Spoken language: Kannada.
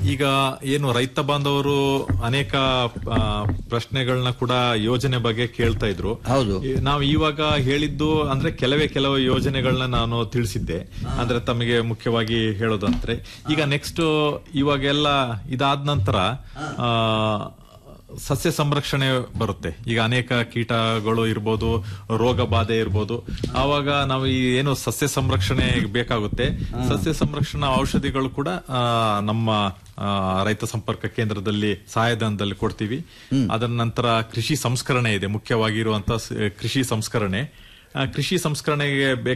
ಈಗ ಏನು ರೈತ ಬಾಂಧವರು ಅನೇಕ ಆ, ಪ್ರಶ್ನೆಗಳನ್ನ ಕೂಡ ಯೋಜನೆ ಬಗ್ಗೆ ಕೇಳ್ತಾ ಇದ್ರು ಹೌದು ಈ- ನಾವು ಇವಾಗ ಹೇಳಿದ್ದು ಅಂದ್ರೆ ಕೆಲವೇ ಕೆಲವು ಯೋಜನೆಗಳನ್ನ ನಾನು ತಿಳಿಸಿದ್ದೆ ಅಂದ್ರೆ ತಮಗೆ ಮುಖ್ಯವಾಗಿ ಹೇಳೋದಂದ್ರೆ ಈಗ ನೆಕ್ಸ್ಟ್ ಇವಾಗೆಲ್ಲ ಇದಾದ ನಂತರ ಆ, ಸಸ್ಯ ಸಂರಕ್ಷಣೆ ಬರುತ್ತೆ ಈಗ ಅನೇಕ ಕೀಟಗಳು ಇರ್ಬೋದು ರೋಗ ಬಾಧೆ ಇರ್ಬೋದು ಆವಾಗ ನಾವು ಈ ಏನು ಸಸ್ಯ ಸಂರಕ್ಷಣೆ ಬೇಕಾಗುತ್ತೆ ಸಸ್ಯ ಸಂರಕ್ಷಣಾ ಔಷಧಿಗಳು ಕೂಡ ಆ, ನಮ್ಮ ಆ, ರೈತ ಸಂಪರ್ಕ ಕೇಂದ್ರದಲ್ಲಿ ಸಹಾಯಧನದಲ್ಲಿ ಕೊಡ್ತೀವಿ ಅದರ ನಂತರ ಕೃಷಿ ಸಂಸ್ಕರಣೆ ಇದೆ ಮುಖ್ಯವಾಗಿರುವಂತ ಸ- ಕೃಷಿ ಸಂಸ್ಕರಣೆ ಆ, ಕೃಷಿ ಸಂಸ್ಕರಣೆಗೆ ಬೇಕಾದ